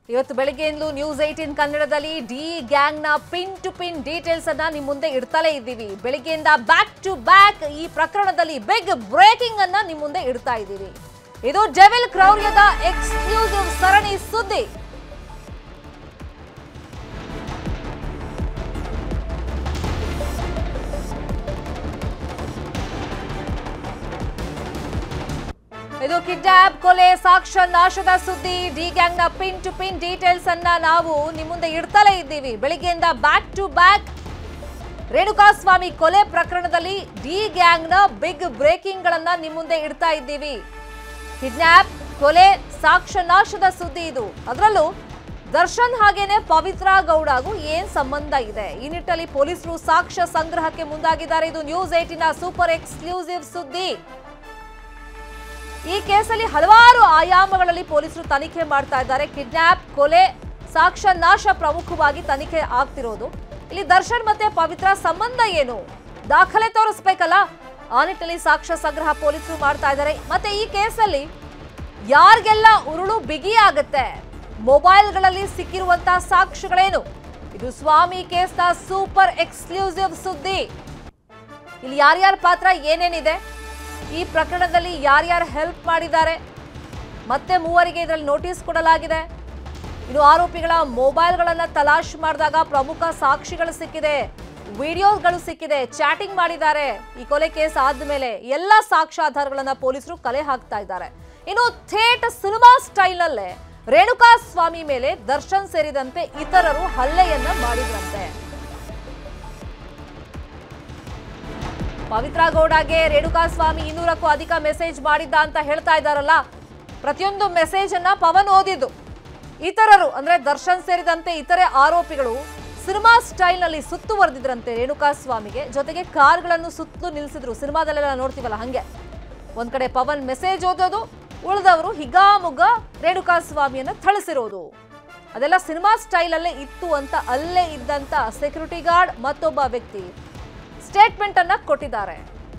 ಇವತ್ತು ಬೆಳಗ್ಗೆಯಿಂದಲೂ news eighteen ಕನ್ನಡದಲ್ಲಿ ಡಿ ಗ್ಯಾಂಗ್ ನ ಪಿನ್ ಟು ಪಿನ್ ಡೀಟೇಲ್ಸ್ ಅನ್ನ ನಿಮ್ ಮುಂದೆ ಇಡ್ತಲೇ ಇದ್ದೀವಿ ಬೆಳಗ್ಗೆಯಿಂದ ಬ್ಯಾಕ್ ಟು ಬ್ಯಾಕ್ ಈ ಪ್ರಕರಣದಲ್ಲಿ ಬಿಗ್ ಬ್ರೇಕಿಂಗ್ ಅನ್ನ ನಿಮ್ ಮುಂದೆ ಇಡ್ತಾ ಇದ್ದೀವಿ ಇದು ಡೆವಿಲ್ ಕ್ರೌರ್ಯದ ಎಕ್ಸ್ಕ್ಲೂಸಿವ್ ಸರಣಿ ಸುದ್ದಿ ಇದು ಕಿಡ್ನಾಪ್ ಕೊಲೆ ಸಾಕ್ಷ್ಯ ನಾಶದ ಸುದ್ದಿ ಡಿ ಗ್ಯಾಂಗ್ ನ ಪಿನ್ ಟು ಪಿನ್ ಡೀಟೇಲ್ಸ್ ಅನ್ನ ನಾವು ನಿಮ್ ಮುಂದೆ ಇಡ್ತಲೇ ಇದ್ದೀವಿ ಬೆಳಿಗ್ಗೆಯಿಂದ ಬ್ಯಾಕ್ ಟು ಬ್ಯಾಕ್ ರೇಣುಕಾಸ್ವಾಮಿ ಕೊಲೆ ಪ್ರಕರಣದಲ್ಲಿ ಡಿ ಗ್ಯಾಂಗ್ ನ ಬಿಗ್ ಬ್ರೇಕಿಂಗ್ ಗಳನ್ನ ನಿಮ್ ಮುಂದೆ ಇಡ್ತಾ ಇದ್ದೀವಿ ಕಿಡ್ನಾಪ್ ಕೊಲೆ ಸಾಕ್ಷ್ಯ ನಾಶದ ಸುದ್ದಿ ಇದು ಅದರಲ್ಲೂ ದರ್ಶನ್ ಹಾಗೇನೆ ಪವಿತ್ರ ಗೌಡಗೂ ಏನ್ ಸಂಬಂಧ ಇದೆ ಈ ನಿಟ್ಟಲ್ಲಿ ಪೊಲೀಸರು ಸಾಕ್ಷ್ಯ ಸಂಗ್ರಹಕ್ಕೆ ಮುಂದಾಗಿದ್ದಾರೆ ಇದು ನ್ಯೂಸ್ ಏಟಿನ ಸೂಪರ್ ಎಕ್ಸ್ಕ್ಲೂಸಿವ್ ಸುದ್ದಿ ಈ ಕೇಸಲ್ಲಿ ಹಲವಾರು ಆಯಾಮಗಳಲ್ಲಿ ಪೊಲೀಸರು ತನಿಖೆ ಮಾಡ್ತಾ ಇದ್ದಾರೆ ಕಿಡ್ನಾಪ್ ಕೊಲೆ ಸಾಕ್ಷ್ಯ ನಾಶ ಪ್ರಮುಖವಾಗಿ ತನಿಖೆ ಆಗ್ತಿರೋದು ಇಲ್ಲಿ ದರ್ಶನ್ ಮತ್ತೆ ಪವಿತ್ರ ಸಂಬಂಧ ಏನು ದಾಖಲೆ ತೋರಿಸ್ಬೇಕಲ್ಲ ಆ ನಿಟ್ಟಿನಲ್ಲಿ ಸಾಕ್ಷ್ಯ ಸಂಗ್ರಹ ಪೊಲೀಸರು ಮಾಡ್ತಾ ಇದ್ದಾರೆ ಮತ್ತೆ ಈ ಕೇಸಲ್ಲಿ ಯಾರಿಗೆಲ್ಲ ಉರುಳು ಬಿಗಿ ಆಗುತ್ತೆ ಮೊಬೈಲ್ಗಳಲ್ಲಿ ಸಿಕ್ಕಿರುವಂತಹ ಸಾಕ್ಷ್ಯಗಳೇನು ಇದು ಸ್ವಾಮಿ ಕೇಸ್ನ ಸೂಪರ್ ಎಕ್ಸ್ಕ್ಲೂಸಿವ್ ಸುದ್ದಿ ಇಲ್ಲಿ ಯಾರ್ಯಾರ ಪಾತ್ರ ಏನೇನಿದೆ ಈ ಪ್ರಕರಣದಲ್ಲಿ ಯಾರ್ಯಾರು ಹೆಲ್ಪ್ ಮಾಡಿದ್ದಾರೆ ಮತ್ತೆ ಮೂವರಿಗೆ ಇದರಲ್ಲಿ ನೋಟಿಸ್ ಕೊಡಲಾಗಿದೆ ಇನ್ನು ಆರೋಪಿಗಳ ಮೊಬೈಲ್ಗಳನ್ನ ತಲಾಶ್ ಮಾಡಿದಾಗ ಪ್ರಮುಖ ಸಾಕ್ಷಿಗಳು ಸಿಕ್ಕಿದೆ ವಿಡಿಯೋಗಳು ಸಿಕ್ಕಿದೆ ಚಾಟಿಂಗ್ ಮಾಡಿದ್ದಾರೆ ಈ ಕೊಲೆ ಕೇಸ್ ಆದ್ಮೇಲೆ ಎಲ್ಲ ಸಾಕ್ಷ್ಯಾಧಾರಗಳನ್ನ ಪೊಲೀಸರು ಕಲೆ ಹಾಕ್ತಾ ಇದ್ದಾರೆ ಇನ್ನು ಥೇಟ್ ಸಿನಿಮಾ ಸ್ಟೈಲ್ನಲ್ಲೇ ರೇಣುಕಾ ಸ್ವಾಮಿ ಮೇಲೆ ದರ್ಶನ್ ಸೇರಿದಂತೆ ಇತರರು ಹಲ್ಲೆಯನ್ನ ಮಾಡಿದ್ರಂತೆ ಪವಿತ್ರ ಗೌಡಗೆ ರೇಣುಕಾ ಸ್ವಾಮಿ ಇನ್ನೂರಕ್ಕೂ ಅಧಿಕ ಮೆಸೇಜ್ ಮಾಡಿದ್ದ ಅಂತ ಹೇಳ್ತಾ ಇದ್ದಾರಲ್ಲ ಪ್ರತಿಯೊಂದು ಮೆಸೇಜ್ ಅನ್ನ ಪವನ್ ಓದಿದ್ದು ಇತರರು ಅಂದ್ರೆ ದರ್ಶನ್ ಸೇರಿದಂತೆ ಇತರೆ ಆರೋಪಿಗಳು ಸಿನಿಮಾ ಸ್ಟೈಲ್ ನಲ್ಲಿ ಸುತ್ತುವರೆದಿದ್ರಂತೆ ರೇಣುಕಾ ಸ್ವಾಮಿಗೆ ಜೊತೆಗೆ ಕಾರ್ಗಳನ್ನು ಸುತ್ತಲೂ ನಿಲ್ಲಿಸಿದ್ರು ಸಿನಿಮಾದಲ್ಲೆಲ್ಲ ನೋಡ್ತೀವಲ್ಲ ಹಂಗೆ ಒಂದ್ ಕಡೆ ಪವನ್ ಮೆಸೇಜ್ ಓದೋದು ಉಳಿದವರು ಹಿಗಾಮುಗ ರೇಣುಕಾ ಸ್ವಾಮಿಯನ್ನ ಥಳಿಸಿರೋದು ಅದೆಲ್ಲ ಸಿನಿಮಾ ಸ್ಟೈಲ್ ಅಲ್ಲೇ ಇತ್ತು ಅಂತ ಅಲ್ಲೇ ಇದ್ದಂತ ಸೆಕ್ಯೂರಿಟಿ ಗಾರ್ಡ್ ಮತ್ತೊಬ್ಬ ವ್ಯಕ್ತಿ ಸ್ಟೇಟ್ಮೆಂಟ್ ಅನ್ನ ಕೊಟ್ಟಿದ್ದಾರೆ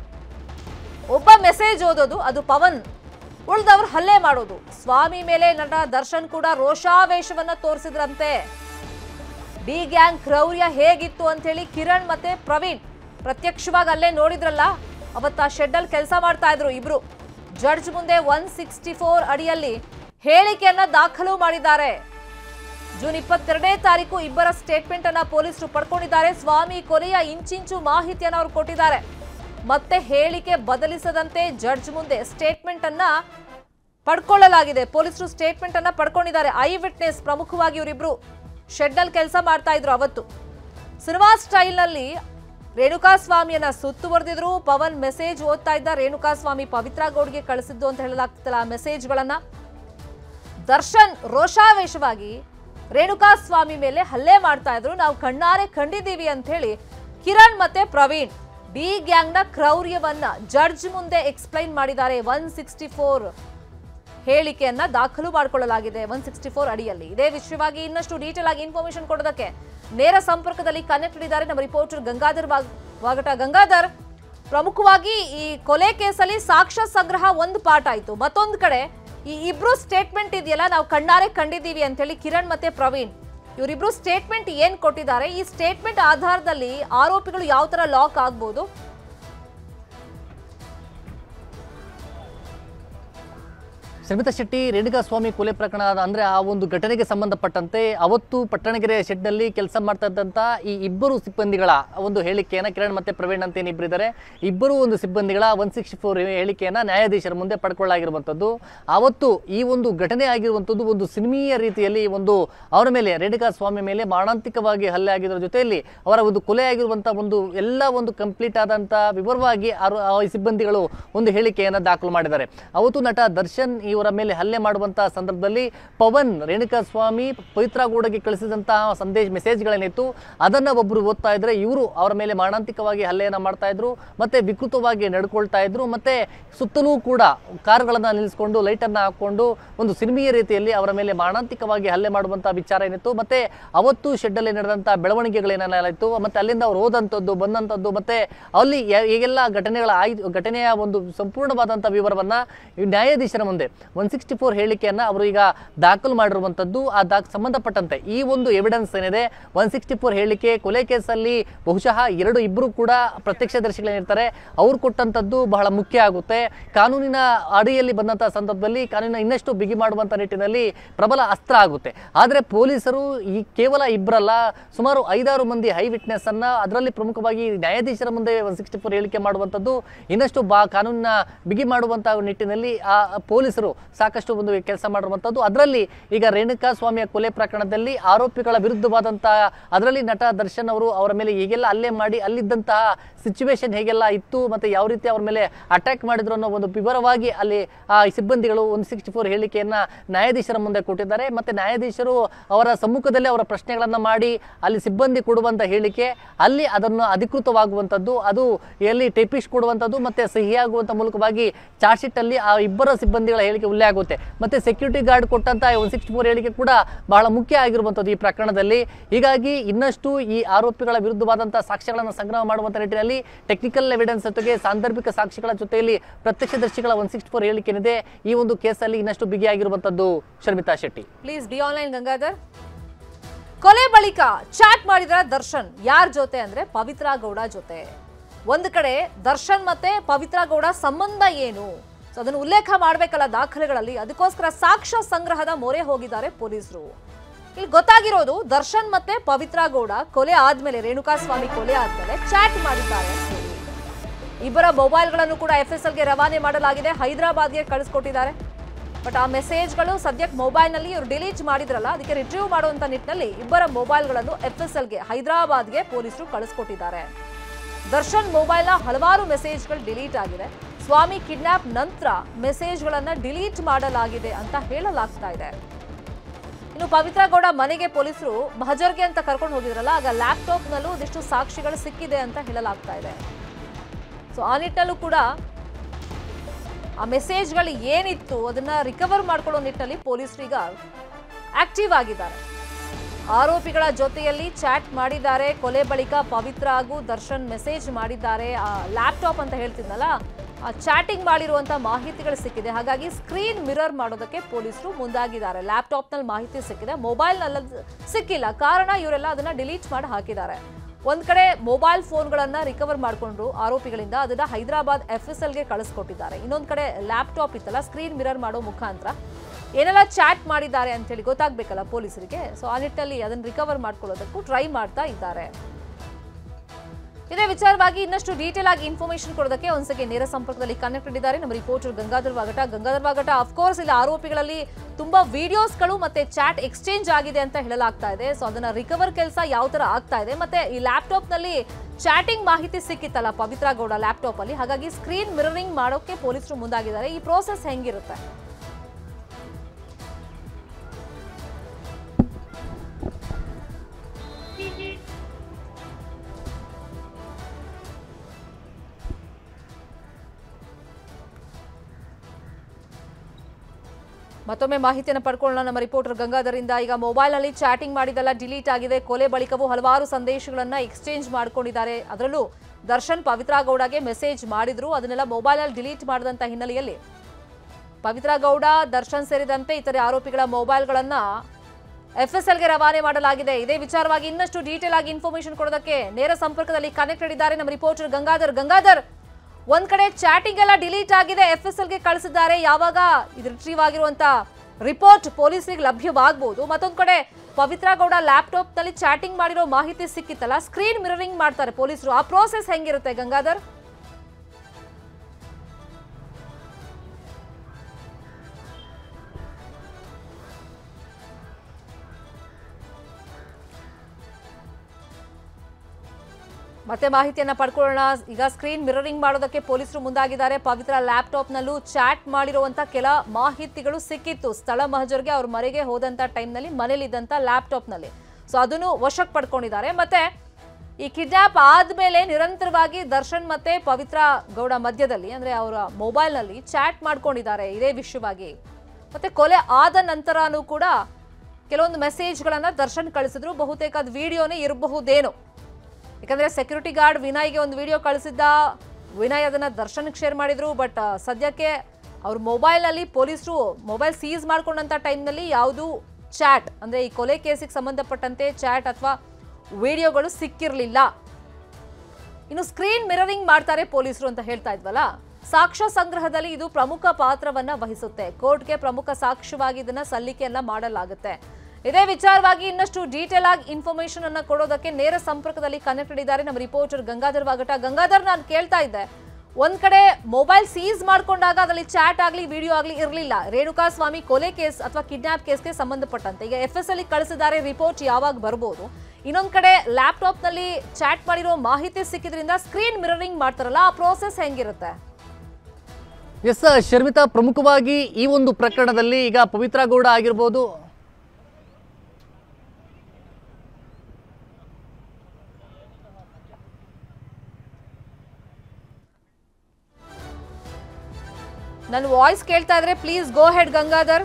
ಒಬ್ಬ ಮೆಸೇಜ್ ಓದೋದು ಅದು ಪವನ್ ಉಳಿದವರು ಹಲ್ಲೆ ಮಾಡೋದು ಸ್ವಾಮಿ ಮೇಲೆ ನಟ ದರ್ಶನ್ ಕೂಡ ರೋಷಾವೇಶವನ್ನ ತೋರಿಸಿದ್ರಂತೆ ಡಿ ಗ್ಯಾಂಗ್ ಕ್ರೌರ್ಯ ಹೇಗಿತ್ತು ಅಂತ ಹೇಳಿ ಕಿರಣ್ ಮತ್ತೆ ಪ್ರವೀಣ್ ಪ್ರತ್ಯಕ್ಷವಾಗಿ ಅಲ್ಲೇ ನೋಡಿದ್ರಲ್ಲ ಅವತ್ತ ಶೆಡ್ ಅಲ್ಲಿ ಕೆಲಸ ಮಾಡ್ತಾ ಇದ್ರು ಇಬ್ರು ಜಡ್ಜ್ ಮುಂದೆ ಒನ್ ಸಿಕ್ಸ್ಟಿ ಫೋರ್ ಅಡಿಯಲ್ಲಿ ಹೇಳಿಕೆಯನ್ನ ದಾಖಲು ಮಾಡಿದ್ದಾರೆ ಜೂನ್ ಇಪ್ಪತ್ತೆರಡನೇ ತಾರೀಕು ಇಬ್ಬರ ಸ್ಟೇಟ್ಮೆಂಟ್ ಅನ್ನ ಪೊಲೀಸರು ಪಡ್ಕೊಂಡಿದ್ದಾರೆ ಸ್ವಾಮಿ ಕೊಲೆಯ ಇಂಚಿಂಚು ಮಾಹಿತಿಯನ್ನು ಅವರು ಕೊಟ್ಟಿದ್ದಾರೆ ಮತ್ತೆ ಹೇಳಿಕೆ ಬದಲಿಸದಂತೆ ಜಡ್ಜ್ ಮುಂದೆ ಸ್ಟೇಟ್ಮೆಂಟ್ ಅನ್ನ ಪಡ್ಕೊಳ್ಳಲಾಗಿದೆ ಪೊಲೀಸರು ಸ್ಟೇಟ್ಮೆಂಟ್ ಅನ್ನ ಪಡ್ಕೊಂಡಿದ್ದಾರೆ ಐ ವಿಟ್ನೆಸ್ ಪ್ರಮುಖವಾಗಿ ಇವರಿಬ್ರು ಶೆಡ್ ಅಲ್ಲಿ ಕೆಲಸ ಮಾಡ್ತಾ ಇದ್ರು ಅವತ್ತು ಸಿನಿಮಾ ಸ್ಟೈಲ್ ನಲ್ಲಿ ರೇಣುಕಾ ಸ್ವಾಮಿಯನ್ನ ಸುತ್ತುವರೆದಿದ್ರು ಪವನ್ ಮೆಸೇಜ್ ಓದ್ತಾ ಇದ್ದ ರೇಣುಕಾ ಸ್ವಾಮಿ ಪವಿತ್ರ ಗೌಡ್ಗೆ ಕಳಿಸಿದ್ದು ಅಂತ ಹೇಳಲಾಗ್ತಿತ್ತಲ್ಲ ಆ ಮೆಸೇಜ್ಗಳನ್ನ ದರ್ಶನ್ ರೋಷಾವೇಶವಾಗಿ ರೇಣುಕಾ ಸ್ವಾಮಿ ಮೇಲೆ ಹಲ್ಲೆ ಮಾಡ್ತಾ ಇದ್ರು ನಾವು ಕಣ್ಣಾರೆ ಕಂಡಿದ್ದೀವಿ ಅಂತ ಹೇಳಿ ಕಿರಣ್ ಮತ್ತೆ ಪ್ರವೀಣ್ ಡಿ ಗ್ಯಾಂಗ್ ನ ಕ್ರೌರ್ಯವನ್ನ ಜಡ್ಜ್ ಮುಂದೆ ಎಕ್ಸ್ಪ್ಲೈನ್ ಮಾಡಿದ್ದಾರೆ ಒನ್ ಸಿಕ್ಸ್ಟಿ ಫೋರ್ ಹೇಳಿಕೆಯನ್ನ ದಾಖಲು ಮಾಡಿಕೊಳ್ಳಲಾಗಿದೆ ಒನ್ ಸಿಕ್ಸ್ಟಿ ಫೋರ್ ಅಡಿಯಲ್ಲಿ ಇದೇ ವಿಷಯವಾಗಿ ಇನ್ನಷ್ಟು ಡೀಟೇಲ್ ಆಗಿ ಇನ್ಫಾರ್ಮೇಶನ್ ಕೊಡೋದಕ್ಕೆ ನೇರ ಸಂಪರ್ಕದಲ್ಲಿ ಕನೆಕ್ಟ್ ಇದ್ದಾರೆ ನಮ್ಮ ರಿಪೋರ್ಟರ್ ಗಂಗಾಧರ್ ವಾಗ್- ವಾಗಟ ಗಂಗಾಧರ್ ಪ್ರಮುಖವಾಗಿ ಈ ಕೊಲೆ ಕೇಸಲ್ಲಿ ಸಾಕ್ಷ್ಯ ಸಂಗ್ರಹ ಒಂದು ಪಾಠ ಆಯ್ತು ಮತ್ತೊಂದು ಕಡೆ ಈ ಇಬ್ರು ಸ್ಟೇಟ್ಮೆಂಟ್ ಇದೆಯಲ್ಲ ನಾವು ಕಣ್ಣಾರೆ ಕಂಡಿದ್ದೀವಿ ಅಂತ ಹೇಳಿ ಕಿರಣ್ ಮತ್ತೆ ಪ್ರವೀಣ್ ಇವರಿಬ್ರು ಸ್ಟೇಟ್ಮೆಂಟ್ ಏನ್ ಕೊಟ್ಟಿದ್ದಾರೆ ಈ ಸ್ಟೇಟ್ಮೆಂಟ್ ಆಧಾರದಲ್ಲಿ ಆರೋಪಿಗಳು ಯಾವ ತರ ಲಾಕ್ ಆಗ್ಬೋದು ಶರ್ಮಿತಾ ಶೆಟ್ಟಿ ರೇಣುಕಾ ಸ್ವಾಮಿ ಕೊಲೆ ಪ್ರಕರಣ ಅಂದ್ರೆ ಆ ಒಂದು ಘಟನೆಗೆ ಸಂಬಂಧಪಟ್ಟಂತೆ ಅವತ್ತು ಪಟ್ಟಣಗೆರೆ ಶೆಡ್ನಲ್ಲಿ ಕೆಲಸ ಮಾಡ್ತಾ ಇದ್ದಂತ ಈ ಇಬ್ಬರು ಸಿಬ್ಬಂದಿಗಳ ಒಂದು ಹೇಳಿಕೆಯನ್ನ ಕಿರಣ್ ಮತ್ತೆ ಪ್ರವೀಣ್ ಅಂತ ಏನ್ ಇಬ್ಬರಿದ್ದಾರೆ ಇಬ್ಬರು ಒಂದು ಸಿಬ್ಬಂದಿಗಳ ಒನ್ ಸಿಕ್ಸ್ಟಿ ಫೋರ್ ಹೇಳಿಕೆಯನ್ನ ನ್ಯಾಯಾಧೀಶರ ಮುಂದೆ ಪಡ್ಕೊಳ್ಳಾಗಿರುವಂಥದ್ದು ಅವತ್ತು ಈ ಒಂದು ಘಟನೆ ಆಗಿರುವಂಥದ್ದು ಒಂದು ಸಿನಿಮೀಯ ರೀತಿಯಲ್ಲಿ ಒಂದು ಅವರ ಮೇಲೆ ರೇಣುಕಾ ಸ್ವಾಮಿ ಮೇಲೆ ಮಾರಣಾಂತಿಕವಾಗಿ ಹಲ್ಲೆ ಆಗಿರೋ ಜೊತೆಯಲ್ಲಿ ಅವರ ಒಂದು ಕೊಲೆ ಆಗಿರುವಂತ ಒಂದು ಎಲ್ಲ ಒಂದು ಕಂಪ್ಲೀಟ್ ಆದಂತ ವಿವರವಾಗಿ ಆರು- ಆ ಸಿಬ್ಬಂದಿಗಳು ಒಂದು ಹೇಳಿಕೆಯನ್ನ ದಾಖಲು ಮಾಡಿದ್ದಾರೆ ಅವತ್ತು ನಟ ದರ್ಶನ್ ಇವರ ಮೇಲೆ ಹಲ್ಲೆ ಮಾಡುವಂತಹ ಸಂದರ್ಭದಲ್ಲಿ ಪವನ್ ರೇಣುಕಾ ಸ್ವಾಮಿ ಪವಿತ್ರ ಗೌಡಗೆ ಕಳಿಸಿದಂತಹ ಸಂದೇಶ ಮೆಸೇಜ್ಗಳೇನಿತ್ತು ಅದನ್ನ ಒಬ್ಬರು ಓದ್ತಾ ಇದ್ರೆ ಇವರು ಅವರ ಮೇಲೆ ಮಾರಣಾಂತಿಕವಾಗಿ ಹಲ್ಲೆಯನ್ನ ಮಾಡ್ತಾ ಇದ್ರು ಮತ್ತೆ ವಿಕೃತವಾಗಿ ನಡ್ಕೊಳ್ತಾ ಇದ್ರು ಮತ್ತೆ ಸುತ್ತಲೂ ಕೂಡ ಕಾರುಗಳನ್ನ ನಿಲ್ಲಿಸಿಕೊಂಡು ಲೈಟ್ ಅನ್ನ ಹಾಕೊಂಡು ಒಂದು ಸಿನಿಮೀಯ ರೀತಿಯಲ್ಲಿ ಅವರ ಮೇಲೆ ಮಾರಣಾಂತಿಕವಾಗಿ ಹಲ್ಲೆ ಮಾಡುವಂತಹ ವಿಚಾರ ಏನಿತ್ತು ಮತ್ತೆ ಅವತ್ತು ಶೆಡ್ ಅಲ್ಲಿ ನಡೆದಂತಹ ಬೆಳವಣಿಗೆಗಳೇನೆಲ್ಲ ಮತ್ತೆ ಅಲ್ಲಿಂದ ಅವ್ರು ಹೋದಂಥದ್ದು ಬಂದಂಥದ್ದು ಮತ್ತೆ ಅಲ್ಲಿ ಯ- ಹೇಗೆಲ್ಲ ಘಟನೆಗಳ ಆಯ್ತು ಘಟನೆಯ ಒಂದು ಸಂಪೂರ್ಣವಾದಂತಹ ವಿವರವನ್ನ ಈ ನ್ಯಾಯಾಧೀಶರ ಮುಂದೆ ಒನ್ ಸಿಕ್ಸ್ಟಿ ಫೋರ್ ಹೇಳಿಕೆಯನ್ನು ಅವರು ಈಗ ದಾಖಲು ಮಾಡಿರುವಂಥದ್ದು ಆ ದಾಖ ಸಂಬಂಧಪಟ್ಟಂತೆ ಈ ಒಂದು ಎವಿಡೆನ್ಸ್ ಏನಿದೆ ಒನ್ ಸಿಕ್ಸ್ಟಿ ಫೋರ್ ಹೇಳಿಕೆ ಕೊಲೆ ಕೇಸಲ್ಲಿ ಬಹುಶಃ ಎರಡು ಇಬ್ಬರು ಕೂಡ ಪ್ರತ್ಯಕ್ಷದರ್ಶಿಗಳೇನಿರ್ತಾರೆ ಅವ್ರು ಕೊಟ್ಟಂಥದ್ದು ಬಹಳ ಮುಖ್ಯ ಆಗುತ್ತೆ ಕಾನೂನಿನ ಅಡಿಯಲ್ಲಿ ಬಂದಂಥ ಸಂದರ್ಭದಲ್ಲಿ ಕಾನೂನಿನ ಇನ್ನಷ್ಟು ಬಿಗಿ ಮಾಡುವಂಥ ನಿಟ್ಟಿನಲ್ಲಿ ಪ್ರಬಲ ಅಸ್ತ್ರ ಆಗುತ್ತೆ ಆದರೆ ಪೊಲೀಸರು ಈ ಕೇವಲ ಇಬ್ಬರಲ್ಲ ಸುಮಾರು ಐದಾರು ಮಂದಿ ಹೈ ವಿಟ್ನೆಸ್ ಅನ್ನ ಅದರಲ್ಲಿ ಪ್ರಮುಖವಾಗಿ ನ್ಯಾಯಾಧೀಶರ ಮುಂದೆ ಒನ್ ಸಿಕ್ಸ್ಟಿ ಫೋರ್ ಹೇಳಿಕೆ ಮಾಡುವಂಥದ್ದು ಇನ್ನಷ್ಟು ಬಾ ಕಾನೂನಿನ ಬಿಗಿ ಮಾಡುವಂಥ ನಿಟ್ಟಿನಲ್ಲಿ ಆ ಪೊಲೀಸರು ಸಾಕಷ್ಟು ಒಂದು ಕೆಲಸ ಮಾಡಿರುವಂಥದ್ದು ಅದರಲ್ಲಿ ಈಗ ರೇಣುಕಾ ಸ್ವಾಮಿಯ ಕೊಲೆ ಪ್ರಕರಣದಲ್ಲಿ ಆರೋಪಿಗಳ ವಿರುದ್ಧವಾದಂಥ ಅದರಲ್ಲಿ ನಟ ದರ್ಶನ್ ಅವರು ಅವರ ಮೇಲೆ ಹೇಗೆಲ್ಲ ಹಲ್ಲೆ ಮಾಡಿ ಅಲ್ಲಿದ್ದಂತಹ ಸಿಚುವೇಶನ್ ಹೇಗೆಲ್ಲ ಇತ್ತು ಮತ್ತೆ ಯಾವ ರೀತಿ ಅವ್ರ ಮೇಲೆ ಅಟ್ಯಾಕ್ ಮಾಡಿದ್ರು ಅನ್ನೋ ಒಂದು ವಿವರವಾಗಿ ಅಲ್ಲಿ ಆ ಸಿಬ್ಬಂದಿಗಳು ಒಂದು ಸಿಕ್ಸ್ಟಿ ಫೋರ್ ಹೇಳಿಕೆಯನ್ನ ನ್ಯಾಯಾಧೀಶರ ಮುಂದೆ ಕೊಟ್ಟಿದ್ದಾರೆ ಮತ್ತೆ ನ್ಯಾಯಾಧೀಶರು ಅವರ ಸಮ್ಮುಖದಲ್ಲಿ ಅವರ ಪ್ರಶ್ನೆಗಳನ್ನ ಮಾಡಿ ಅಲ್ಲಿ ಸಿಬ್ಬಂದಿ ಕೊಡುವಂತ ಹೇಳಿಕೆ ಅಲ್ಲಿ ಅದನ್ನು ಅಧಿಕೃತವಾಗುವಂಥದ್ದು ಅದು ಎಲ್ಲಿ ಟೈಪಿಸ್ಟ್ ಕೊಡುವಂಥದ್ದು ಮತ್ತೆ ಸಹಿಯಾಗುವಂಥ ಮೂಲಕವಾಗಿ ಚಾರ್ಜ್ ಶೀಟ್ ಅಲ್ಲಿ ಆ ಇಬ್ಬರ ಸಿಬ್ಬಂದಿಗಳ ಹೇಳಿಕೆ ಉಲ್ಲೇಖ ಆಗುತ್ತೆ ಮತ್ತೆ ಸೆಕ್ಯೂರಿಟಿ ಗಾರ್ಡ್ ಕೊಟ್ಟಂತ ಒನ್ ಸಿಕ್ಸ್ಟಿ ಫೋರ್ ಹೇಳಿಕೆ ಕೂಡ ಬಹಳ ಮುಖ್ಯ ಆಗಿರುವಂಥದ್ದು ಈ ಪ್ರಕರಣದಲ್ಲಿ ಹೀಗಾಗಿ ಇನ್ನಷ್ಟು ಈ ಆರೋಪಿಗಳ ವಿರುದ್ಧವಾದಂತಹ ಸಾಕ್ಷ್ಯಗಳನ್ನು ಸಂಗ್ರಹ ಮಾಡುವಂತ ನಿಟ್ಟಿನಲ್ಲಿ ಟೆಕ್ನಿಕಲ್ ಎವಿಡೆನ್ಸ್ ಜೊತೆಗೆ ಸಾಂದರ್ಭಿಕ ಸಾಕ್ಷಿಗಳ ಜೊತೆಯಲ್ಲಿ ಪ್ರತ್ಯಕ್ಷದರ್ಶಿಗಳ ಒನ್ ಸಿಕ್ಸ್ಟಿ ಫೋರ್ ಹೇಳಿಕೆ ಏನಿದೆ ಈ ಒಂದು ಕೇಸಲ್ಲಿ ಇನ್ನಷ್ಟು ಬಿಗಿಯಾಗಿರುವಂಥದ್ದು Sharmita Shetty please be online Gangadhar ಕೊಲೆ ಬಳಿಕ ಚಾಟ್ ಮಾಡಿದ್ರ ದರ್ಶನ್ ಯಾರ ಜೊತೆ ಅಂದ್ರೆ ಪವಿತ್ರ ಗೌಡ ಜೊತೆ ಒಂದು ಕಡೆ ದರ್ಶನ್ ಮತ್ತೆ ಪವಿತ್ರ ಗೌಡ ಸಂಬಂಧ ಏನು ಸೊ ಅದನ್ನು ಉಲ್ಲೇಖ ಮಾಡಬೇಕಲ್ಲ ದಾಖಲೆಗಳಲ್ಲಿ ಅದಕ್ಕೋಸ್ಕರ ಸಾಕ್ಷ್ಯ ಸಂಗ್ರಹದ ಮೊರೆ ಹೋಗಿದ್ದಾರೆ ಪೊಲೀಸರು ಇಲ್ಲಿ ಗೊತ್ತಾಗಿರೋದು ದರ್ಶನ್ ಮತ್ತೆ ಪವಿತ್ರ ಗೌಡ ಕೊಲೆ ಆದ್ಮೇಲೆ ರೇಣುಕಾ ಸ್ವಾಮಿ ಕೊಲೆ ಆದ್ಮೇಲೆ ಚಾಟ್ ಮಾಡಿದ್ದಾರೆ ಅಂತ ಹೇಳಿ. ಇಬ್ಬರ ಮೊಬೈಲ್ಗಳನ್ನು ಕೂಡ ಎಫ್ ಎಸ್ ಎಲ್ಗೆ ರವಾನೆ ಮಾಡಲಾಗಿದೆ ಹೈದರಾಬಾದ್ಗೆ ಕಳಿಸ್ಕೊಟ್ಟಿದ್ದಾರೆ ಬಟ್ ಆ ಮೆಸೇಜ್ಗಳು ಸದ್ಯಕ್ಕೆ ಮೊಬೈಲ್ನಲ್ಲಿ ಇವರು ಡಿಲೀಟ್ ಮಾಡಿದ್ರಲ್ಲ ಅದಕ್ಕೆ ರಿಟ್ರೀವ್ ಮಾಡುವಂತ ನಿಟ್ಟಿನಲ್ಲಿ ಇಬ್ಬರ ಮೊಬೈಲ್ಗಳನ್ನು ಎಫ್ ಎಸ್ ಎಲ್ಗೆ ಹೈದರಾಬಾದ್ಗೆ ಪೊಲೀಸರು ಕಳಿಸ್ಕೊಟ್ಟಿದ್ದಾರೆ ದರ್ಶನ್ ಮೊಬೈಲ್ನ ಹಲವಾರು ಮೆಸೇಜ್ಗಳು ಡಿಲೀಟ್ ಆಗಿದೆ ಸ್ವಾಮಿ ಕಿಡ್ನಾಪ್ ನಂತರ ಮೆಸೇಜ್ಗಳನ್ನ ಡಿಲೀಟ್ ಮಾಡಲಾಗಿದೆ ಅಂತ ಹೇಳಲಾಗ್ತಾ ಇದೆ ಇನ್ನು ಪವಿತ್ರ ಗೌಡ ಮನೆಗೆ ಪೊಲೀಸರು ಮಹಜರ್ಗೆ ಅಂತ ಕರ್ಕೊಂಡು ಹೋಗಿದ್ರಲ್ಲ ಆಗ ಲ್ಯಾಪ್ಟಾಪ್ನಲ್ಲೂ ಒಂದಿಷ್ಟು ಸಾಕ್ಷಿಗಳು ಸಿಕ್ಕಿದೆ ಅಂತ ಹೇಳಲಾಗ್ತಾ ಇದೆ ಸೊ ಆ ನಿಟ್ಟಲ್ಲೂ ಕೂಡ ಆ ಮೆಸೇಜ್ಗಳು ಏನಿತ್ತು ಅದನ್ನ ರಿಕವರ್ ಮಾಡ್ಕೊಳ್ಳೋ ನಿಟ್ಟಿನಲ್ಲಿ ಪೊಲೀಸರು ಈಗ ಆಕ್ಟಿವ್ ಆಗಿದ್ದಾರೆ ಆರೋಪಿಗಳ ಜೊತೆಯಲ್ಲಿ ಚಾಟ್ ಮಾಡಿದ್ದಾರೆ ಕೊಲೆ ಬಳಿಕ ಪವಿತ್ರ ಹಾಗೂ ದರ್ಶನ್ ಮೆಸೇಜ್ ಮಾಡಿದ್ದಾರೆ ಆ ಲ್ಯಾಪ್ಟಾಪ್ ಅಂತ ಹೇಳ್ತಿದ್ನಲ್ಲ ಆ ಚಾಟಿಂಗ್ ಮಾಡಿರುವಂತ ಮಾಹಿತಿಗಳು ಸಿಕ್ಕಿದೆ ಹಾಗಾಗಿ ಸ್ಕ್ರೀನ್ ಮಿರರ್ ಮಾಡೋದಕ್ಕೆ ಪೊಲೀಸರು ಮುಂದಾಗಿದ್ದಾರೆ ಲ್ಯಾಪ್ಟಾಪ್ನಲ್ಲಿ ಮಾಹಿತಿ ಸಿಕ್ಕಿದೆ ಮೊಬೈಲ್ನಲ್ಲಿ ಸಿಕ್ಕಿಲ್ಲ ಕಾರಣ ಇವರೆಲ್ಲ ಅದನ್ನ ಡಿಲೀಟ್ ಮಾಡಿ ಹಾಕಿದ್ದಾರೆ ಒಂದ್ ಕಡೆ ಮೊಬೈಲ್ ಫೋನ್ಗಳನ್ನ ರಿಕವರ್ ಮಾಡಿಕೊಂಡ್ರು ಆರೋಪಿಗಳಿಂದ ಅದನ್ನ ಹೈದರಾಬಾದ್ ಎಫ್ ಎಸ್ ಎಲ್ಗೆ ಕಳಿಸ್ಕೊಟ್ಟಿದ್ದಾರೆ ಇನ್ನೊಂದ್ ಕಡೆ ಲ್ಯಾಪ್ಟಾಪ್ ಇತ್ತಲ್ಲ ಸ್ಕ್ರೀನ್ ಮಿರರ್ ಮಾಡೋ ಮುಖಾಂತರ ಏನೆಲ್ಲ ಚಾಟ್ ಮಾಡಿದ್ದಾರೆ ಅಂತ ಹೇಳಿ ಗೊತ್ತಾಗ್ಬೇಕಲ್ಲ ಪೊಲೀಸರಿಗೆ ಸೊ ಆ ನಿಟ್ಟಲ್ಲಿ ಅದನ್ನ ರಿಕವರ್ ಮಾಡ್ಕೊಳ್ಳೋದಕ್ಕೂ ಟ್ರೈ ಮಾಡ್ತಾ ಇದ್ದಾರೆ ಇದೇ ವಿಚಾರವಾಗಿ ಇನ್ನಷ್ಟು ಡೀಟೇಲ್ ಆಗಿ ಇನ್ಫಾರ್ಮೇಶನ್ ಕೊಡೋದಕ್ಕೆ ಒಂದ್ಸತಿ ನೇರ ಸಂಪರ್ಕದಲ್ಲಿ ಕನೆಕ್ಟ್ ಇದ್ದಾರೆ ನಮ್ಮ ರಿಪೋರ್ಟರ್ ಗಂಗಾಧರ್ ವಾಗಟ ಗಂಗಾಧರ್ ವಾಗಟ ಅಫ್ಕೋರ್ಸ್ ಇಲ್ಲಿ ಆರೋಪಿಗಳಲ್ಲಿ ತುಂಬಾ ವಿಡಿಯೋಸ್ಗಳು ಮತ್ತೆ ಚಾಟ್ ಎಕ್ಸ್ಚೇಂಜ್ ಆಗಿದೆ ಅಂತ ಹೇಳಲಾಗ್ತಾ ಇದೆ ಸೊ ಅದನ್ನ ರಿಕವರ್ ಕೆಲಸ ಯಾವ ತರ ಆಗ್ತಾ ಇದೆ ಮತ್ತೆ ಈ ಲ್ಯಾಪ್ಟಾಪ್ ನಲ್ಲಿ ಚಾಟಿಂಗ್ ಮಾಹಿತಿ ಸಿಕ್ಕಿತ್ತಲ್ಲ ಪವಿತ್ರ ಗೌಡ ಲ್ಯಾಪ್ಟಾಪ್ ಅಲ್ಲಿ ಹಾಗಾಗಿ ಸ್ಕ್ರೀನ್ ಮಿರರಿಂಗ್ ಮಾಡೋಕೆ ಪೊಲೀಸರು ಮುಂದಾಗಿದ್ದಾರೆ ಈ ಪ್ರೋಸೆಸ್ ಹೆಂಗಿರುತ್ತೆ ಮತ್ತೊಮ್ಮೆ ಮಾಹಿತಿಯನ್ನು ಪಡ್ಕೊಳ್ಳೋಣ ನಮ್ಮ ರಿಪೋರ್ಟರ್ ಗಂಗಾಧರಿಂದ ಈಗ ಮೊಬೈಲ್ನಲ್ಲಿ ಚಾಟಿಂಗ್ ಮಾಡಿದೆಲ್ಲ ಡಿಲೀಟ್ ಆಗಿದೆ ಕೊಲೆ ಬಳಿಕವೂ ಹಲವಾರು ಸಂದೇಶಗಳನ್ನ ಎಕ್ಸ್ಚೇಂಜ್ ಮಾಡ್ಕೊಂಡಿದ್ದಾರೆ ಅದರಲ್ಲೂ ದರ್ಶನ್ ಪವಿತ್ರ ಗೌಡಗೆ ಮೆಸೇಜ್ ಮಾಡಿದ್ರು ಅದನ್ನೆಲ್ಲ ಮೊಬೈಲಲ್ಲಿ ಡಿಲೀಟ್ ಮಾಡಿದಂತ ಹಿನ್ನೆಲೆಯಲ್ಲಿ ಪವಿತ್ರ ಗೌಡ ದರ್ಶನ್ ಸೇರಿದಂತೆ ಇತರೆ ಆರೋಪಿಗಳ ಮೊಬೈಲ್ಗಳನ್ನ ಎಫ್ ಎಸ್ ಎಲ್ಗೆ ರವಾನೆ ಮಾಡಲಾಗಿದೆ ಇದೇ ವಿಚಾರವಾಗಿ ಇನ್ನಷ್ಟು ಡೀಟೇಲ್ ಆಗಿ ಇನ್ಫಾರ್ಮೇಶನ್ ಕೊಡೋದಕ್ಕೆ ನೇರ ಸಂಪರ್ಕದಲ್ಲಿ ಕನೆಕ್ಟೆಡ್ ಇದ್ದಾರೆ ನಮ್ಮ ರಿಪೋರ್ಟರ್ ಗಂಗಾಧರ್ ಗಂಗಾಧರ್ ಒಂದ್ ಕಡೆ ಚಾಟಿಂಗ್ ಎಲ್ಲ ಡಿಲೀಟ್ ಆಗಿದೆ ಎಫ್ ಎಸ್ ಎಲ್ಗೆ ಕಳಿಸಿದ್ದಾರೆ ಯಾವಾಗ ಇದು ರಿಟ್ರೀವ್ ಆಗಿರುವಂತ ರಿಪೋರ್ಟ್ ಪೊಲೀಸರಿಗೆ ಲಭ್ಯವಾಗಬಹುದು ಮತ್ತೊಂದ್ ಕಡೆ ಪವಿತ್ರ ಗೌಡ ಲ್ಯಾಪ್ಟಾಪ್ ನಲ್ಲಿ ಚಾಟಿಂಗ್ ಮಾಡಿರೋ ಮಾಹಿತಿ ಸಿಕ್ಕಿತ್ತಲ್ಲ ಸ್ಕ್ರೀನ್ ಮಿರರಿಂಗ್ ಮಾಡ್ತಾರೆ ಪೊಲೀಸರು ಆ ಪ್ರೋಸೆಸ್ ಹೆಂಗಿರುತ್ತೆ ಗಂಗಾಧರ್ ಮತ್ತೆ ಮಾಹಿತಿಯನ್ನ ಪಡ್ಕೊಳ್ಳೋಣ ಈಗ ಸ್ಕ್ರೀನ್ ಮಿರರಿಂಗ್ ಮಾಡೋದಕ್ಕೆ ಪೊಲೀಸರು ಮುಂದಾಗಿದ್ದಾರೆ ಪವಿತ್ರ ಲ್ಯಾಪ್ಟಾಪ್ನಲ್ಲೂ ಚಾಟ್ ಮಾಡಿರುವಂತ ಕೆಲ ಮಾಹಿತಿಗಳು ಸಿಕ್ಕಿತ್ತು ಸ್ಥಳ ಮಹಜರ್ಗೆ ಅವ್ರ ಮನೆಗೆ ಹೋದಂತ ಟೈಮ್ನಲ್ಲಿ ಮನೇಲಿದ್ದಂತ ಲ್ಯಾಪ್ಟಾಪ್ನಲ್ಲಿ ಸೊ ಅದನ್ನು ವಶಕ್ಕೆ ಪಡ್ಕೊಂಡಿದ್ದಾರೆ ಮತ್ತೆ ಈ ಕಿಡ್ನಾಪ್ ಆದ್ಮೇಲೆ ನಿರಂತರವಾಗಿ ದರ್ಶನ್ ಮತ್ತೆ ಪವಿತ್ರ ಗೌಡ ಮಧ್ಯದಲ್ಲಿ ಅಂದ್ರೆ ಅವರ ಮೊಬೈಲ್ನಲ್ಲಿ ಚಾಟ್ ಮಾಡ್ಕೊಂಡಿದ್ದಾರೆ ಇದೇ ವಿಷಯವಾಗಿ ಮತ್ತೆ ಕೊಲೆ ಆದ ನಂತರನೂ ಕೂಡ ಕೆಲವೊಂದು ಮೆಸೇಜ್ಗಳನ್ನ ದರ್ಶನ್ ಕಳಿಸಿದ್ರು ಬಹುತೇಕ ಅದು ವಿಡಿಯೋನೇ ಇರಬಹುದೇನೋ ಯಾಕಂದ್ರೆ ಸೆಕ್ಯೂರಿಟಿ ಗಾರ್ಡ್ ವಿನಯ್ಗೆ ಒಂದು ವಿಡಿಯೋ ಕಳಿಸಿದ್ದ ವಿನಯ್ ಅದನ್ನ ದರ್ಶನ್ಗೆ ಶೇರ್ ಮಾಡಿದ್ರು ಬಟ್ ಸದ್ಯಕ್ಕೆ ಅವ್ರ ಮೊಬೈಲ್ನಲ್ಲಿ ಪೊಲೀಸರು ಮೊಬೈಲ್ ಸೀಸ್ ಮಾಡ್ಕೊಂಡಂಥ ಟೈಮ್ನಲ್ಲಿ ಯಾವುದು ಚಾಟ್ ಅಂದರೆ ಈ ಕೊಲೆ ಕೇಸಿಗೆ ಸಂಬಂಧಪಟ್ಟಂತೆ ಚಾಟ್ ಅಥವಾ ವಿಡಿಯೋಗಳು ಸಿಕ್ಕಿರಲಿಲ್ಲ ಇನ್ನು ಸ್ಕ್ರೀನ್ ಮಿರರಿಂಗ್ ಮಾಡ್ತಾರೆ ಪೊಲೀಸರು ಅಂತ ಹೇಳ್ತಾ ಇದ್ವಲ್ಲ ಸಾಕ್ಷ್ಯ ಸಂಗ್ರಹದಲ್ಲಿ ಇದು ಪ್ರಮುಖ ಪಾತ್ರವನ್ನ ವಹಿಸುತ್ತೆ ಕೋರ್ಟ್ಗೆ ಪ್ರಮುಖ ಸಾಕ್ಷ್ಯವಾಗಿ ಇದನ್ನ ಸಲ್ಲಿಕೆಯನ್ನ ಮಾಡಲಾಗುತ್ತೆ ಇದೇ ವಿಚಾರವಾಗಿ ಇನ್ನಷ್ಟು ಡೀಟೇಲ್ ಆಗಿ ಇನ್ಫಾರ್ಮೇಶನ್ ಅನ್ನ ಕೊಡೋದಕ್ಕೆ ನೇರ ಸಂಪರ್ಕದಲ್ಲಿ ಕನೆಕ್ಟೆಡ್ ಇದ್ದಾರೆ ನಮ್ಮ ರಿಪೋರ್ಟರ್ ಗಂಗಾಧರ್ ವಾಗಟ ಗಂಗಾಧರ್ ನಾನು ಕೇಳ್ತಾ ಇದ್ದೆ ಒಂದ್ ಕಡೆ ಮೊಬೈಲ್ ಸೀಸ್ ಮಾಡ್ಕೊಂಡಾಗ ಅದರಲ್ಲಿ ಚಾಟ್ ಆಗ್ಲಿ ವಿಡಿಯೋ ಆಗ್ಲಿ ಇರಲಿಲ್ಲ ರೇಣುಕಾ ಸ್ವಾಮಿ ಕೊಲೆ ಕೇಸ್ ಅಥವಾ ಕಿಡ್ನಾಪ್ ಕೇಸ್ಗೆ ಸಂಬಂಧಪಟ್ಟಂತೆ ಈಗ ಎಫ್ ಎಸ್ ಅಲ್ಲಿ ಕಳಿಸಿದ್ದಾರೆ ರಿಪೋರ್ಟ್ ಯಾವಾಗ ಬರ್ಬೋದು ಇನ್ನೊಂದ್ ಕಡೆ ಲ್ಯಾಪ್ಟಾಪ್ ನಲ್ಲಿ ಚಾಟ್ ಮಾಡಿರೋ ಮಾಹಿತಿ ಸಿಕ್ಕಿದ್ರಿಂದ ಸ್ಕ್ರೀನ್ ಮಿರರಿಂಗ್ ಮಾಡ್ತಾರಲ್ಲ ಆ ಪ್ರೋಸೆಸ್ ಹೆಂಗಿರುತ್ತೆ ಎಸ್ ಶರ್ಮಿತಾ ಪ್ರಮುಖವಾಗಿ ಈ ಒಂದು ಪ್ರಕರಣದಲ್ಲಿ ಈಗ ಪವಿತ್ರ ಗೌಡ ಆಗಿರ್ಬೋದು ನನ್ನ ವಾಯ್ಸ್ ಕೇಳ್ತಾ ಇದ್ರೆ ಪ್ಲೀಸ್ ಗೋ ಹೆಡ್ ಗಂಗಾಧರ್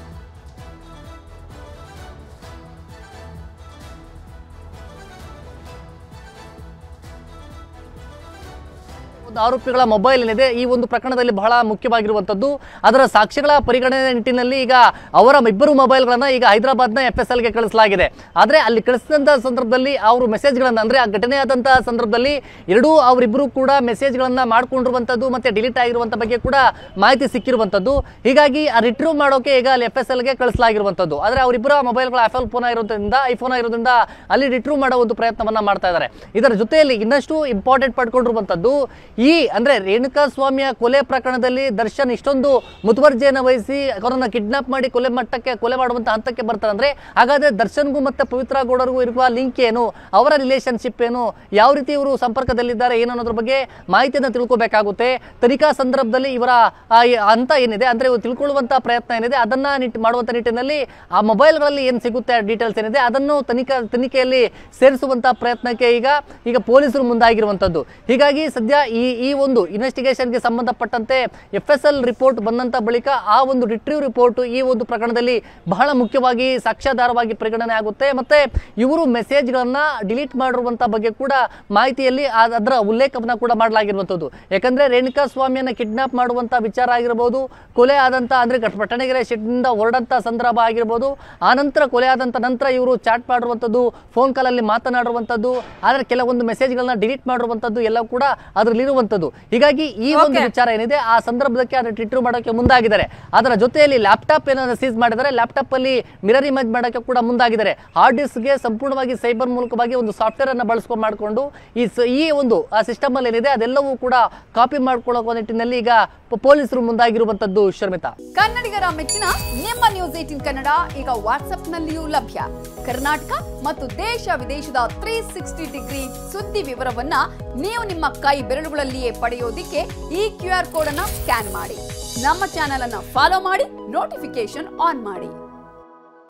ಒಂದು ಆರೋಪಿಗಳ ಮೊಬೈಲ್ ಏನಿದೆ ಈ ಒಂದು ಪ್ರಕರಣದಲ್ಲಿ ಬಹಳ ಮುಖ್ಯವಾಗಿರುವಂತದ್ದು ಅದರ ಸಾಕ್ಷ್ಯಗಳ ಪರಿಗಣನೆ ನಿಟ್ಟಿನಲ್ಲಿ ಈಗ ಅವರ ಇಬ್ಬರು ಮೊಬೈಲ್ಗಳನ್ನ ಈಗ ಹೈದರಾಬಾದ್ನ ಎಫ್ ಎಸ್ ಎಲ್ಗೆ ಕಳಿಸಲಾಗಿದೆ ಆದರೆ ಅಲ್ಲಿ ಕಳಿಸಿದಂತಹ ಸಂದರ್ಭದಲ್ಲಿ ಅವರು ಮೆಸೇಜ್ಗಳನ್ನ ಅಂದ್ರೆ ಆ ಘಟನೆ ಆದಂತಹ ಸಂದರ್ಭದಲ್ಲಿ ಎರಡೂ ಅವರಿಬ್ಬರು ಕೂಡ ಮೆಸೇಜ್ಗಳನ್ನ ಮಾಡ್ಕೊಂಡಿರುವಂತದ್ದು ಮತ್ತೆ ಡಿಲೀಟ್ ಆಗಿರುವಂತ ಬಗ್ಗೆ ಕೂಡ ಮಾಹಿತಿ ಸಿಕ್ಕಿರುವಂತದ್ದು ಹೀಗಾಗಿ ಆ ರಿಟ್ರೀವ್ ಮಾಡೋಕೆ ಈಗ ಅಲ್ಲಿ ಎಫ್ ಎಸ್ ಎಲ್ಗೆ ಕಳಿಸಲಾಗಿರುವಂತದ್ದು ಆದರೆ ಅವರಿಬ್ಬರ ಮೊಬೈಲ್ಗಳ ಆಫಲ್ ಫೋನ್ ಆಗಿರೋದ್ರಿಂದ ಐಫೋನ್ ಆಗಿರೋದ್ರಿಂದ ಅಲ್ಲಿ ರಿಟ್ರೀವ್ ಮಾಡೋ ಒಂದು ಪ್ರಯತ್ನವನ್ನ ಮಾಡ್ತಾ ಇದ್ದಾರೆ ಇದರ ಜೊತೆಯಲ್ಲಿ ಇನ್ನಷ್ಟು ಇಂಪಾರ್ಟೆಂಟ್ ಪಡ್ಕೊಂಡಿರುವಂತದ್ದು ಈ ಅಂದ್ರೆ ರೇಣುಕಾ ಸ್ವಾಮಿಯ ಕೊಲೆ ಪ್ರಕರಣದಲ್ಲಿ ದರ್ಶನ್ ಇಷ್ಟೊಂದು ಮುತುವರ್ಜಿಯನ್ನು ವಹಿಸಿ ಅವರನ್ನ ಕಿಡ್ನಾಪ್ ಮಾಡಿ ಕೊಲೆ ಮಟ್ಟಕ್ಕೆ ಕೊಲೆ ಮಾಡುವಂತ ಹಂತಕ್ಕೆ ಬರ್ತಾರೆ ಅಂದ್ರೆ ಹಾಗಾದ್ರೆ ದರ್ಶನ್ಗೂ ಮತ್ತೆ ಪವಿತ್ರ ಗೌಡರಿಗೂ ಇರುವ ಲಿಂಕ್ ಏನು ಅವರ ರಿಲೇಶನ್ಶಿಪ್ ಏನು ಯಾವ ರೀತಿ ಇವರು ಸಂಪರ್ಕದಲ್ಲಿದ್ದಾರೆ ಏನು ಅನ್ನೋದ್ರ ಬಗ್ಗೆ ಮಾಹಿತಿಯನ್ನು ತಿಳ್ಕೊಬೇಕಾಗುತ್ತೆ ತನಿಖಾ ಸಂದರ್ಭದಲ್ಲಿ ಇವರ ಆ, ಈ ಹಂತ ಏನಿದೆ ಅಂದ್ರೆ ಇವ್ರು ತಿಳ್ಕೊಳ್ಳುವಂತ ಪ್ರಯತ್ನ ಏನಿದೆ ಅದನ್ನ ನಿಟ್ ಮಾಡುವಂತ ನಿಟ್ಟಿನಲ್ಲಿ ಆ ಮೊಬೈಲ್ಗಳಲ್ಲಿ ಏನು ಸಿಗುತ್ತೆ ಡೀಟೇಲ್ಸ್ ಏನಿದೆ ಅದನ್ನು ತನಿಖಾ ತನಿಖೆಯಲ್ಲಿ ಸೇರಿಸುವಂತ ಪ್ರಯತ್ನಕ್ಕೆ ಈಗ ಈಗ ಪೊಲೀಸರು ಮುಂದಾಗಿರುವಂತದ್ದು ಹೀಗಾಗಿ ಸದ್ಯ ಈ ಈ ಒಂದು ಇನ್ವೆಸ್ಟಿಗೇಷನ್ಗೆ ಸಂಬಂಧಪಟ್ಟಂತೆ ಎಫ್ ಎಸ್ ಎಲ್ ರಿಪೋರ್ಟ್ ಬಂದಂತ ಬಳಿಕ ಆ ಒಂದು ರಿಟ್ರೀವ್ ರಿಪೋರ್ಟ್ ಈ ಒಂದು ಪ್ರಕರಣದಲ್ಲಿ ಬಹಳ ಮುಖ್ಯವಾಗಿ ಸಾಕ್ಷ್ಯಾಧಾರವಾಗಿ ಪರಿಗಣನೆ ಆಗುತ್ತೆ ಮತ್ತೆ ಇವರು ಮೆಸೇಜ್ಗಳನ್ನ ಡಿಲೀಟ್ ಮಾಡಿರುವಂತ ಬಗ್ಗೆ ಕೂಡ ಮಾಹಿತಿಯಲ್ಲಿ ಆ- ಅದರ ಉಲ್ಲೇಖವನ್ನ ಕೂಡ ಮಾಡಲಾಗಿರುವಂಥದ್ದು ಯಾಕಂದ್ರೆ ರೇಣುಕಾ ಸ್ವಾಮಿಯನ್ನ ಕಿಡ್ನಾಪ್ ಮಾಡುವಂತ ವಿಚಾರ ಆಗಿರ್ಬೋದು ಕೊಲೆ ಆದಂತ ಅಂದ್ರೆ ಘಟ್- ಪಟ್ಟಣಗೆರೆ ಶೆಡ್ನಿಂದ ಹೊರಡಂತ ಸಂದರ್ಭ ಆಗಿರ್ಬೋದು ಆ ನಂತರ ಕೊಲೆ ಆದಂತ ನಂತರ ಇವರು ಚಾಟ್ ಮಾಡಿರುವಂಥದ್ದು ಫೋನ್ ಕಾಲಲ್ಲಿ ಮಾತನಾಡಿರುವಂಥದ್ದು ಆದ್ರೆ ಕೆಲವೊಂದು ಮೆಸೇಜ್ಗಳನ್ನ ಡಿಲೀಟ್ ಮಾಡಿರುವಂಥದ್ದು ಎಲ್ಲ ಕೂಡ ಅದರಲ್ಲಿರುವಂಥದ್ದು ಹೀಗಾಗಿ ಈ ಒಂದು Okay. ವಿಚಾರ ಏನಿದೆ ಆ ಸಂದರ್ಭದಕ್ಕೆ ಅದನ್ನ ರಿಟ್ರೀವ್ ಮಾಡೋಕೆ ಮುಂದಾಗಿದ್ದಾರೆ ಅದರ ಜೊತೆಯಲ್ಲಿ ಲ್ಯಾಪ್ಟಾಪ್ ಏನಾದ್ರು ಸೀಸ್ ಮಾಡಿದರೆ ಲ್ಯಾಪ್ಟಾಪ್ ಅಲ್ಲಿ ಮಿರರ್ ಇಮೇಜ್ ಮಾಡೋಕೆ ಕೂಡ ಮುಂದಾಗಿದ್ದಾರೆ ಹಾರ್ಡ್ ಡಿಸ್ಕ್ಗೆ ಸಂಪೂರ್ಣವಾಗಿ ಸೈಬರ್ ಮೂಲಕವಾಗಿ ಒಂದು ಸಾಫ್ಟ್ವೇರ್ ಅನ್ನ ಬಳಸ್ಕೊಂಡು ಮಾಡಿಕೊಂಡು ಈ ಸ- ಈ ಒಂದು ಆ ಸಿಸ್ಟಮ್ ಅಲ್ಲಿ ಏನಿದೆ ಅದೆಲ್ಲವೂ ಕೂಡ ಕಾಪಿ ಮಾಡ್ಕೊಳ್ಳೋ ನಿಟ್ಟಿನಲ್ಲಿ ಈಗ ಪ- ಪೊಲೀಸರು ಮುಂದಾಗಿರುವಂತದ್ದು ಶರ್ಮಿತಾ ಕನ್ನಡಿಗರ ಮೆಚ್ಚಿನ ನಿಮ್ಮ ನ್ಯೂಸ್ ಏಟಿನ್ ಕನ್ನಡ ಈಗ ವಾಟ್ಸ್ಆಪ್ನಲ್ಲಿಯೂ ಲಭ್ಯ ಕರ್ನಾಟಕ ಮತ್ತು ದೇಶ ವಿದೇಶದ ತ್ರೀ ಸಿಕ್ಸ್ಟಿ ಡಿಗ್ರಿ ಸುದ್ದಿ ವಿವರವನ್ನ ನೀವು ನಿಮ್ಮ ಕೈ ಬೆರಳುಗಳಲ್ಲಿಯೇ ಪಡೆಯೋದಿಕ್ಕೆ ಈ ಕ್ಯೂ ಆರ್ ಕೋಡ್ ಅನ್ನ ಸ್ಕ್ಯಾನ್ ಮಾಡಿ ನಮ್ಮ ಚಾನೆಲ್ ಅನ್ನ ಫಾಲೋ ಮಾಡಿ ನೋಟಿಫಿಕೇಶನ್ ಆನ್ ಮಾಡಿ